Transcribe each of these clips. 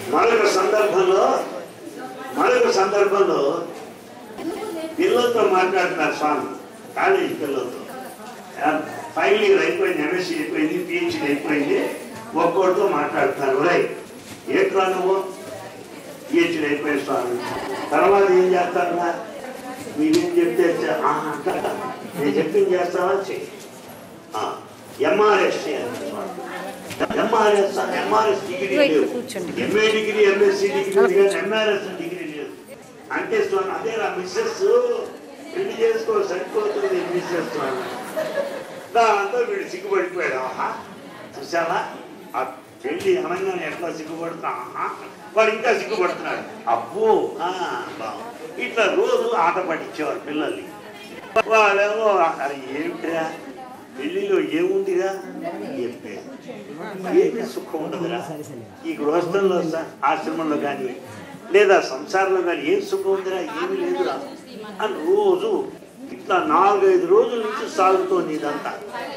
మరొక సందర్భంలో మరొక సందర్భంలో పిల్లలతో మాట్లాడుతున్నారు స్వామి కాలేజీ పిల్లలతో ఫైనల్ ఇయర్ అయిపోయింది ఎంఎస్సీ అయిపోయింది పిహెచ్డి అయిపోయింది ఒక్కోటితో మాట్లాడుతున్నారు రై ఏట్రా నువ్వు పిహెచ్డి అయిపోయింది స్వామి తర్వాత ఏం చేస్తారా మీరేం చెప్తే చే- ఆ, అట్లా. నేను చెప్పింది చేస్తావా చెయ్యి MRS MRS MRS degree right, లేవు కూర్చోండి. ఎంఏ డిగ్రీ ఎంఎస్సి డిగ్రీ కానీ ఎంఆర్ఎస్ డిగ్రీ లేదు అంటే స్వామి అదే నా మిస్సెస్ పెళ్లి చేసుకో సరిపోతుంది మిస్సెస్ స్వామి దాంతో వీడు సిగ్గుపడిపోయాడు ఆహా చూసావా ఆ పెళ్లి అనగానే ఎట్లా సిగ్గుపడుతున్నా ఆహా వాడు ఇంకా సిగ్గుపడుతున్నాడు అబ్బో ఆ, బాగుంది. ఇట్లా రోజు ఆట పట్టించేవారు పిల్లల్ని వాళ్ళేమో అరే ఏమిటిరా పెళ్లిలో ఏముందిరా చెప్పే ఏమి సుఖం ఉండదురా ఈ గృహస్థంలో స- ఆశ్రమంలో కానీ లేదా సంసారంలో కానీ ఏం సుఖం ఉందిరా ఏమి లేదురా అని రోజు ఇట్లా నాలుగైదు రోజుల నుంచి సాగుతోంది ఇదంతా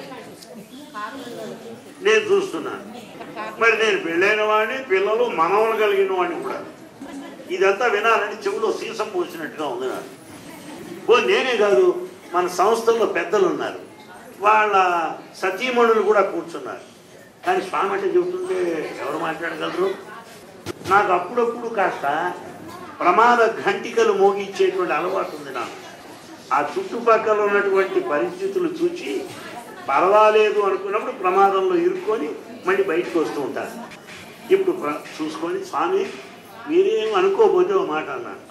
నేను చూస్తున్నాను మరి నేను పెళ్ళైన వాడిని పిల్లలు మనవలు కలిగిన వాడిని కూడా ఇదంతా వినాలని చెవులో సీసం పోసినట్టుగా ఉంది నాకు ఓ నేనే కాదు మన సంస్థల్లో పెద్దలు ఉన్నారు వాళ్ళ సతీమణులు కూడా కూర్చున్నారు కానీ స్వామి అంటే చెబుతుంటే ఎవరు మాట్లాడగలరు నాకు అప్పుడప్పుడు కాస్త ప్రమాద ఘంటికలు మోగించేటువంటి అలవాటు ఉంది నాకు ఆ చుట్టుపక్కల ఉన్నటువంటి పరిస్థితులు చూచి పర్వాలేదు అనుకున్నప్పుడు ప్రమాదంలో ఇరుక్కొని మళ్ళీ బయటకు వస్తూ ఉంటారు ఇప్పుడు ప్ర- చూసుకొని స్వామి మీరేం అనుకోకపోతే ఓ మాట అన్నాను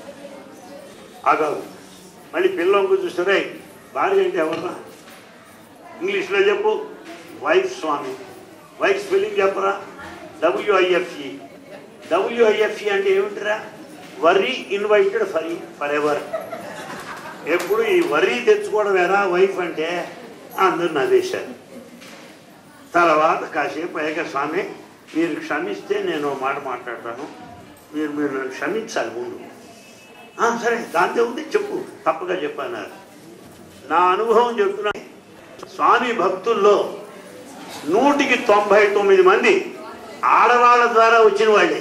ఆగాదు మళ్ళీ పిల్లలకు చూస్తారే భార్య అంటే ఎవర్రా ఇంగ్లీష్లో చెప్పు వైఫ్ స్వామి వైఫ్ స్పెల్లింగ్ చెప్పరా డబ్ల్యూఐఎఫ్ఈ డబ్ల్యూఐఎఫ్ఈ అంటే ఏమిటిరా worry invited for for ever ఎప్పుడు ఈ వరీ తెచ్చుకోవడం ఎరా వైఫ్ అంటే అందరూ నవ్వేశారు తర్వాత కాసేపు అయ్యాక స్వామి మీరు క్షమిస్తే నేను ఓ మాట మాట్లాడతాను మీరు మీరు నన్ను క్షమించాలి ముందు "ఆ, సరే దాంతో ఉంది చెప్పు తప్పగా చెప్పన్నారు నా అనుభవం చెప్తున్నా స్వామి భక్తుల్లో నూటికి తొంభై తొమ్మిది మంది ఆడవాళ్ళ ద్వారా వచ్చిన వాళ్ళే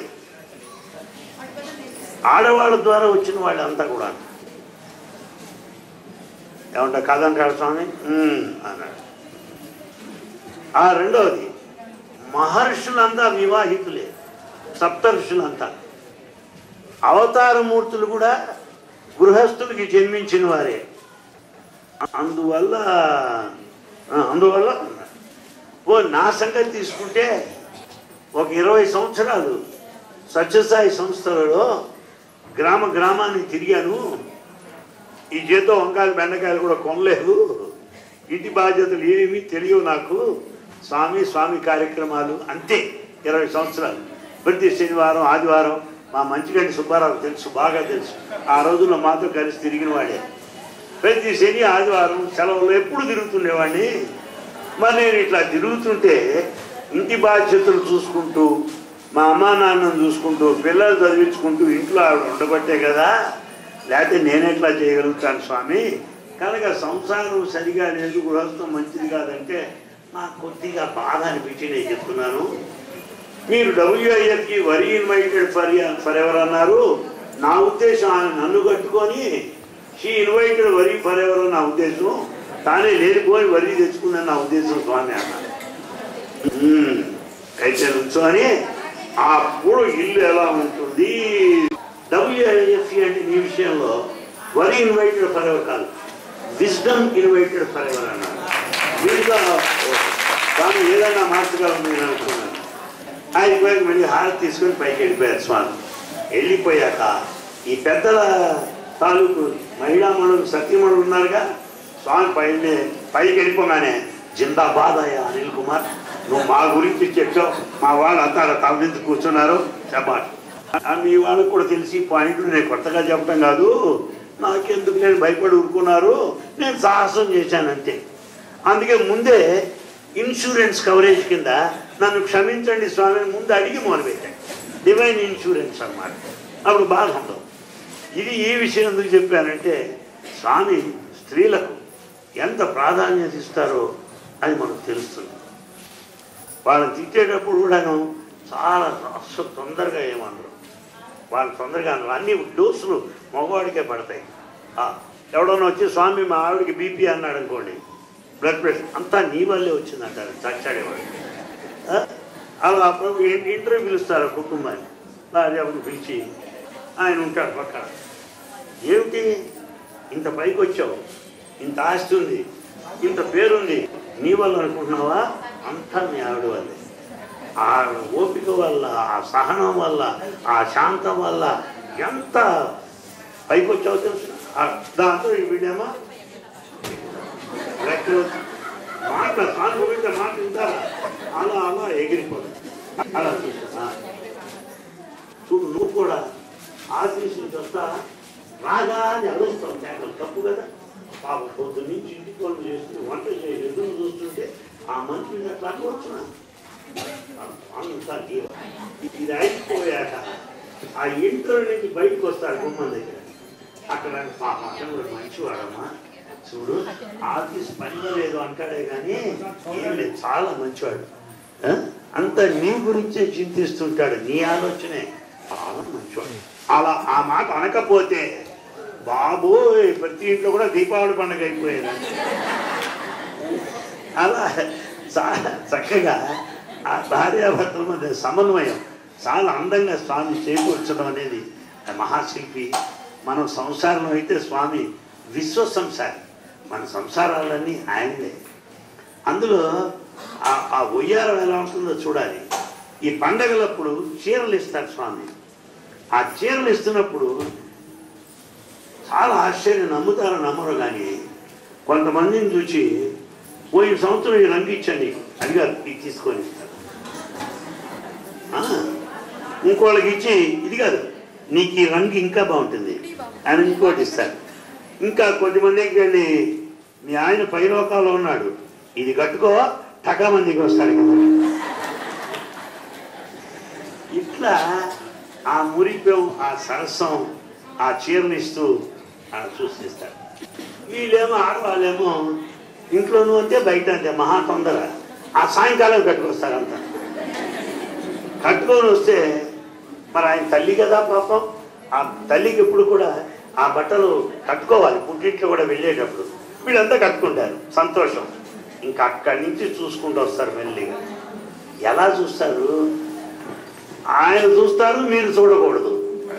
ఆడవాళ్ళ ద్వారా వచ్చిన వాళ్ళు అంతా కూడా ఏమంటా కాదంటాడు స్వామి "ఉమ్" అన్నాడు ఆ రెండవది మహర్షులంతా వివాహితులే సప్తర్షులంతా అవతారమూర్తులు కూడా గృహస్థులకి జన్మించిన వారే అందువల్ల ఆ, అందువల్ల ఓ నా సంగతి తీసుకుంటే ఒక ఇరవై సంవత్సరాలు సత్యసాయి సంస్థలలో గ్రామ గ్రామాన్ని తిరిగాను ఈ చేతో వంకాయలు బెండకాయలు కూడా కొనలేదు ఇంటి బాధ్యతలు ఏమీ తెలియవు నాకు స్వామి స్వామి కార్యక్రమాలు అంతే ఇరవై సంవత్సరాలు ప్రతి శనివారం ఆదివారం మా మంచిగంటి సుబ్బారావు తెలుసు బాగా తెలుసు ఆ రోజుల్లో మాతో కలిసి తిరిగిన వాడే ప్రతి శని ఆదివారం సెలవులు ఎప్పుడు తిరుగుతుండేవాడిని మరి నేను ఇట్లా తిరుగుతుంటే ఇంటి బాధ్యతలు చూసుకుంటూ మా అమ్మా నాన్నను చూసుకుంటూ పిల్లలు చదివించుకుంటూ ఇంట్లో ఆవిడ ఉండబట్టే కదా లేకపోతే నేనెట్లా చేయగలుగుతాను స్వామి కనుక సంసారం సరిగా లేదు గృహస్థం మంచిది కాదంటే నాకు కొద్దిగా బాధ అనిపించి నేను చెప్తున్నాను మీరు డబ్ల్యూఐఎఫ్కి వరి ఇన్వైటెడ్ ఫర్ ఫర్ ఎవర్ అన్నారు నా ఉద్దేశం ఆమె నన్ను కట్టుకొని she invited worry for ever నా ఉద్దేశం తానే లేనిపోయి వరి తెచ్చుకుందని నా ఉద్దేశం స్వామి అన్నారు "ఉమ్, అయితే నుంచోని అప్పుడు ఇల్లు ఎలా ఉంటుంది డబ్ల్యూఐఎఫ్ఈ అంటే ఈ విషయంలో వరి ఇన్వైటెడ్ ఫర్ ఎవర్ కాదు విజ్డమ్ ఇన్వైటెడ్ ఫర్ ఎవర్ అన్నారు దీంట్లో స్వామి ఏదైనా మార్చగలను నేను అనుకున్నాను ఆయన పోయాక మళ్ళీ హారతి తీసుకొని పైకి వెళ్ళిపోయారు స్వామి వెళ్ళిపోయాక ఈ పెద్దల తాలూకు మహిళామణులు సతీమణులు ఉన్నారుగా స్వామి పైన పైకి వెళ్ళిపోగానే జిందాబాద్ అయ్యా అనిల్ కుమార్ నువ్వు మా గురించి చెప్పావు మా వాళ్ళు అంతా అలా తలదించి కూర్చున్నారు చెప్పాలి మీ వాళ్ళకు కూడా తెలిసి పాయింట్లు నేను కొత్తగా చెప్పడం కాదు నాకెందుకు నేను భయపడి ఊరుకున్నారు నేను సాహసం చేశాను అంతే అందుకే ముందే ఇన్సూరెన్స్ కవరేజ్ కింద నన్ను క్షమించండి స్వామిని ముందు అడిగి మొదలుపెట్టాను డివైన్ ఇన్సూరెన్స్ అన్నమాట అప్పుడు బాధ ఉండదు ఇది ఈ విషయం ఎందుకు చెప్పానంటే స్వామి స్త్రీలకు ఎంత ప్రాధాన్యత ఇస్తారో అది మనకు తెలుస్తుంది వాళ్ళని తిట్టేటప్పుడు కూడాను చాలా అస్సలు తొందరగా ఏమనరు వాళ్ళు తొందరగా అనరు అన్ని డోసులు మగవాడికే పడతాయి ఆ, ఎవడన్నా వచ్చి స్వామి మా ఆవిడకి బీపీ అన్నాడు అనుకోండి బ్లడ్ ప్రెషర్ అంతా నీ వల్లే వచ్చిందంటారు చచ్చాడేవాడు ఆ? అలా అప్పుడు ఇ- ఇంటర్వ్యూ పిలుస్తారు ఆ కుటుంబాన్ని భార్యను పిలిచి ఆయన ఉంటాడు పక్కన ఏమిటి ఇంత పైకి వచ్చావు ఇంత ఆస్తి ఉంది ఇంత పేరుంది నీ వల్ల అనుకుంటున్నావా అంతా మీ ఆవిడ వల్లే ఆ ఓపిక వల్ల ఆ సహనం వల్ల ఆ శాంతం వల్ల ఎంత పైకి వచ్చావో తెలుసు ఆ దాంతో వీడేమో రెక్కలు మాట సానుభూమిత మాట వింటారా అలా అలా ఎగిరిపోతుంది అలా చూసా చూడు నువ్వు కూడా ఆఫీస్ నుంచి వస్తా రాగా అని అడుగుతావు కేకలు తప్పు కదా పాప పొద్దు నుంచి ఇంటి పనులు చేస్తుంది వంట చేసి ఎదురు చూస్తుంటే ఆ మనిషి మీద అట్లా వచ్చునా అంతా జీవ. ఇది అయిపోయాక ఆ ఇంట్లో నుంచి బయటకు వస్తాడు గుమ్మం దగ్గర అక్కడ పాప అతను కూడా మంచివాడమ్మా చూడు ఆఫీస్ పనిలో లేదు అంటాడే కానీ ఏం లేదు చాలా మంచివాడు ఆ? అంత నీ గురించే చింతిస్తుంటాడు నీ ఆలోచనే చాలా మంచివాడు అలా ఆ మాట అనకపోతే బాబోయ్ ప్రతి ఇంట్లో కూడా దీపావళి పండుగ అయిపోయేది అలా చాలా చక్కగా ఆ భార్యాభర్తల మధ్య సమన్వయం చాలా అందంగా స్వామి చేకూర్చడం అనేది ఆ మహాశిల్పి మనం సంసారంలో అయితే స్వామి విశ్వ సంసారి మన సంసారాలన్నీ ఆయనదే అందులో ఆ- ఆ ఉయ్యారం ఎలా ఉంటుందో చూడాలి ఈ పండగలప్పుడు చీరలు ఇస్తారు స్వామి ఆ చీరలు ఇస్తున్నప్పుడు చాలా ఆశ్చర్యం నమ్ముతారో నమ్మరు కానీ కొంతమందిని చూచి పోయిన సంవత్సరం ఈ రంగు ఇచ్చాను నీకు అడిగారు ఇది తీసుకొని ఇస్తారు ఆ, ఇంకోళ్ళకి ఇచ్చి ఇది కాదు నీకు ఈ రంగు ఇంకా బాగుంటుంది అని ఇంకోటి ఇస్తారు ఇంకా కొద్దిమందికి వెళ్ళి మీ ఆయన పైలోకాల్లో ఉన్నాడు ఇది కట్టుకో టకా మందికి వస్తాడు కదా ఇట్లా ఆ మురిపెం ఆ సరసం ఆ చీరలు ఇస్తూ ఆ చూసిస్తారు వీళ్ళేమో ఆడవాళ్ళేమో ఇంట్లోనూ అంతే బయట అంతే మహా తొందర ఆ సాయంకాలం కట్టుకొస్తారు అంతా కట్టుకొని వస్తే మరి ఆయన తల్లి కదా పాపం ఆ తల్లికి ఎప్పుడు కూడా ఆ బట్టలు కట్టుకోవాలి పుట్టింట్లో కూడా వెళ్ళేటప్పుడు వీళ్ళంతా కట్టుకుంటారు సంతోషం ఇంకా అక్కడి నుంచి చూసుకుంటూ వస్తారు మెల్లిగా ఎలా చూస్తారు ఆయన చూస్తారు మీరు చూడకూడదు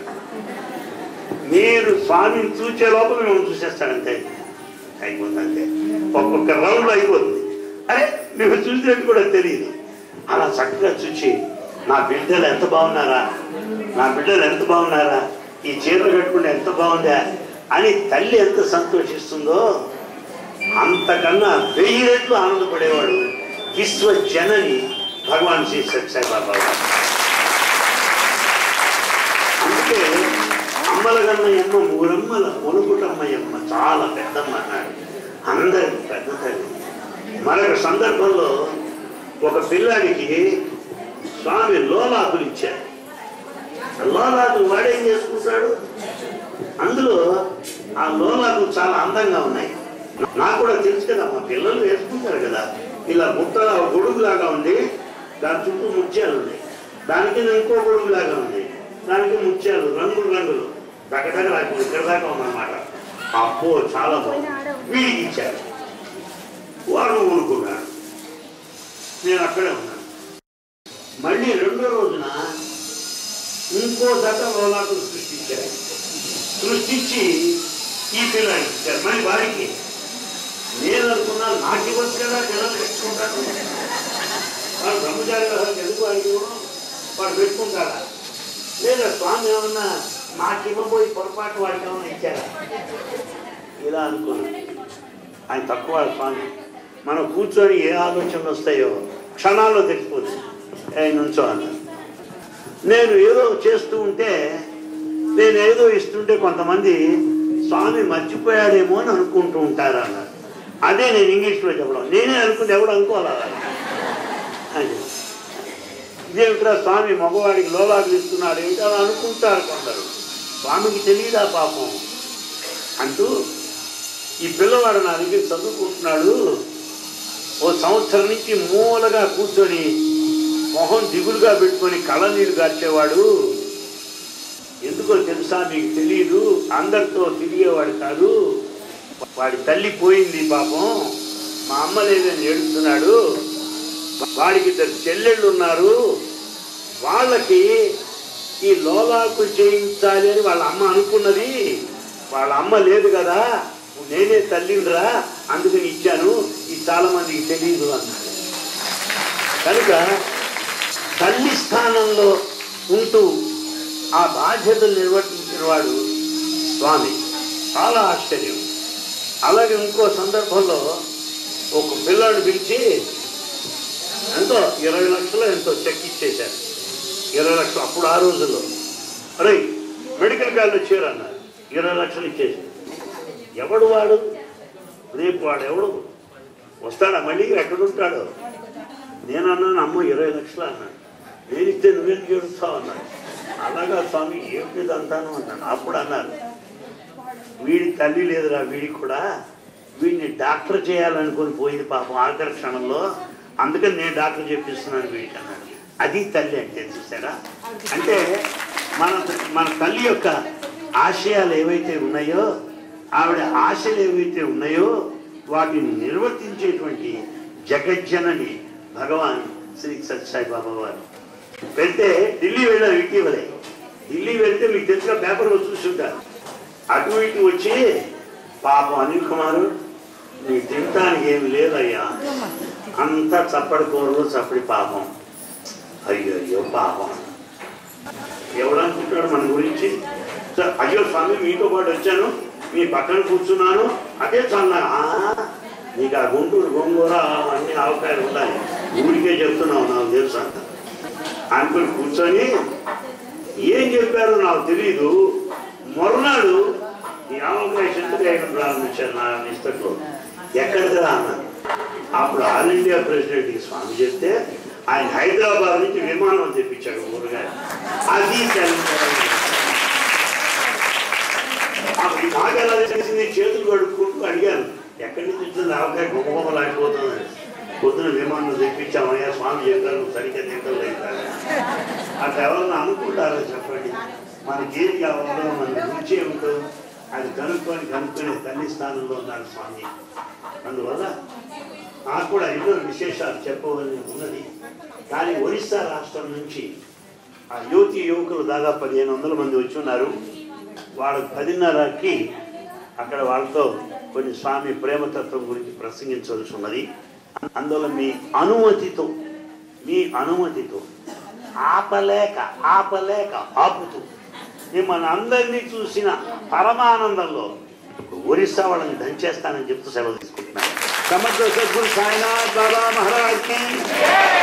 మీరు స్వామిని చూసే లోపల మేము చూసేస్తాడంతే అయిపోతుంది అంతే ఒక్కొక్క రౌండ్ అయిపోతుంది అరే మేము చూసినట్టు కూడా తెలియదు అలా చక్కగా చూచి నా బిడ్డలు ఎంత బాగున్నారా నా బిడ్డలు ఎంత బాగున్నారా ఈ చీరలు కట్టుకుంటే ఎంత బాగుందా అని తల్లి ఎంత సంతోషిస్తుందో అంతకన్నా వెయ్యి రెట్లు ఆనందపడేవాడు విశ్వ జనని భగవాన్ శ్రీ సత్యసాయి బాబా గారు. అందుకే అమ్మల గన్నయ్యమ్మ ఊరమ్మల ఒనుగుటమ్మయ్యమ్మ చాలా పెద్దమ్మ అన్నాడు అందరికి పెద్ద తల్లి మరొక సందర్భంలో ఒక పిల్లాడికి స్వామి లోలాకులు ఇచ్చారు లోలాకులు వాడేం చేసుకుంటాడు అందులో ఆ లోలాకులు చాలా అందంగా ఉన్నాయి నాకు కూడా తెలుసు కదా మా పిల్లలు వేసుకుంటారు కదా ఇలా ముట్టల గొడుగులాగా ఉంది దాని చుట్టూ ముత్యాలు ఉన్నాయి దానికి ఇంకో గొడుగులాగా ఉంది దానికి ముత్యాలు రంగులు రంగులు దగ్గర నాకు ఇక్కడ దాకా ఉందన్నమాట అప్పో చాలా బాగుంది వీడికి ఇచ్చారు వాడు ఊరుకున్నాడు నేను అక్కడే ఉన్నాను మళ్ళీ రెండో రోజున ఇంకో దట లోలాకు సృష్టించారు సృష్టించి ఈ పిల్లలకి ఇచ్చారు మళ్ళీ వాడికి నేను అనుకున్నా నాకు ఇవ్వచ్చు కదా పిల్లలు పెట్టుకుంటాను వాడు బ్రహ్మచారి వ్యవహారం ఎందుకు వాడికి ఇవ్వడం వాడు పెట్టుకుంటాడా లేదా స్వామి ఏమన్నా నాకు ఇవ్వబోయి పొరపాటు వాడికి ఏమన్నా ఇచ్చారా ఇలా అనుకున్నాను ఆయన తక్కువ స్వామి మనం కూర్చొని ఏ ఆలోచనలు వస్తాయో క్షణాల్లో తెలిసిపోతుంది ఏ నుంచో అన్నారు నేను ఏదో చేస్తూ ఉంటే నేను ఏదో ఇస్తుంటే కొంతమంది స్వామి మర్చిపోయాడేమో అని అనుకుంటూ ఉంటారు అన్నారు అదే నేను ఇంగ్లీష్లో చెప్పడం నేనే అనుకుంటే ఎవడు అనుకోవాలి అలా అని ఇదేమిట్రా స్వామి మగవాడికి లోలాలు ఇస్తున్నాడు ఏమిటి అని అనుకుంటారు కొందరు స్వామికి తెలియదా పాపం అంటూ ఈ పిల్లవాడు నా దగ్గర చదువుకుంటున్నాడు ఓ సంవత్సరం నుంచి మూలగా కూర్చొని మొహం దిగులుగా పెట్టుకొని కళ్ళ నీరు గార్చేవాడు ఎందుకో తెలుసా మీకు తెలియదు అందరితో తిరిగేవాడు కాదు వాడి తల్లి పోయింది పాపం మా అమ్మ లేదని ఏడుస్తున్నాడు వాడికి ఇద్దరు చెల్లెళ్ళు ఉన్నారు వాళ్ళకి ఈ లోలాకు చేయించాలి అని వాళ్ళ అమ్మ అనుకున్నది వాళ్ళ అమ్మ లేదు కదా నేనే తల్లిండ్రా అందుకని ఇచ్చాను ఇది చాలా మందికి తెలియదు అన్నాడు కనుక తల్లి స్థానంలో ఉంటూ ఆ బాధ్యతలు నిర్వర్తించిన వాడు స్వామి చాలా ఆశ్చర్యం అలాగే ఇంకో సందర్భంలో ఒక పిల్లాడు పిలిచి ఎంతో ఇరవై లక్షలు ఎంతో చెక్ ఇచ్చేశారు ఇరవై లక్షలు అప్పుడు ఆ రోజుల్లో అరే మెడికల్ కాలేజ్ చేరన్నారు ఇరవై లక్షలు ఇచ్చేసారు ఎవడు వాడు రేపు వాడు ఎవడు వస్తాడా మళ్ళీ ఎక్కడుంటాడు నేను అన్నాను అమ్మ ఇరవై లక్షలు అన్నాడు నేను ఇస్తే నువ్వెందుకు ఏడుస్తావు అన్నాడు అలాగా స్వామి ఏమిటి అంతాను అన్నాను అప్పుడు అన్నారు వీడి తల్లి లేదురా వీడికి కూడా వీడిని డాక్టర్ చేయాలనుకొని పోయింది పాపం ఆఖరి క్షణంలో అందుకని నేను డాక్టర్ చెప్పిస్తున్నాను వీడికి అన్నాడు అది తల్లి అంటే చూసారా అంటే మన మన తల్లి యొక్క ఆశయాలు ఏవైతే ఉన్నాయో ఆవిడ ఆశలు ఏవైతే ఉన్నాయో వాటిని నిర్వర్తించేటువంటి జగజ్జనని భగవాన్ శ్రీ సత్యసాయి బాబా వారు వెళ్తే ఢిల్లీ వెళ్ళారు ఇటీవలే ఢిల్లీ వెళ్తే మీకు తెలుసుగా పేపర్లో చూసుంటారు అటు ఇటు వచ్చి పాపం అనిల్ కుమారు నీ తినటానికి ఏమి లేదయ్యా అంతా చప్పడి కూరలు చప్పడి పాపం అయ్యో అయ్యో పాపం ఎవడనుకుంటాడు మన గురించి సార్, అయ్యో స్వామి మీతో పాటు వచ్చాను మీ పక్కన కూర్చున్నాను అదే చాలా నీకు ఆ గుంటూరు గోంగూర అన్ని ఆవకాయలు ఉన్నాయి ఊరికే చెప్తున్నావు నాకు తెలుసు అంట అనుకుని కూర్చొని ఏం చెప్పారో నాకు తెలియదు మరునాడు ఈ ఆవకాయ చెట్టుగా ఆయన ప్రారంభించారు నా నిష్టలో ఎక్కడిదా అన్నాను అప్పుడు ఆల్ ఇండియా ప్రెసిడెంట్కి స్వామి చెప్తే ఆయన హైదరాబాద్ నుంచి విమానం తెప్పించాడు ఊరుగా అది తెలంగాణ అప్పుడు నాకు ఎలా తెలిసింది చేతులు కడుక్కుంటూ అడిగాను ఎక్కడి నుంచి వచ్చింది ఆవకాయ గొప్ప లాగిపోతుంది పొద్దున విమానం తెప్పించామయ్యా స్వామి చెప్పారు నువ్వు సరిగ్గా తింటలేదు అట్లా ఎవరన్నా అనుకుంటారో చెప్పండి మనకి ఏం కావాలో మన రుచి ఏమిటో అది కనుక్కొని కనుక్కొని తల్లి స్థానంలో ఉన్నారు స్వామి అందువల్ల నాకు కూడా ఎన్నో విశేషాలు చెప్పవలసి ఉన్నది కానీ ఒరిస్సా రాష్ట్రం నుంచి ఆ యువతి యువకులు దాదాపు పదిహేను వందల మంది వచ్చి ఉన్నారు వాళ్ళకి పదిన్నరకి అక్కడ వాళ్ళతో కొన్ని స్వామి ప్రేమతత్వం గురించి ప్రసంగించవలసి ఉన్నది అందువల్ల మీ అనుమతితో మీ అనుమతితో ఆపలేక ఆపలేక ఆపుతూ మిమ్మల్ని అందరినీ చూసిన పరమానందంలో ఒరిస్సా వాళ్ళని దంచేస్తానని చెప్తూ సెలవు తీసుకుంటున్నాను సమర్థ సద్గురు సాయినాథ్ బాబా మహారాజ్ కి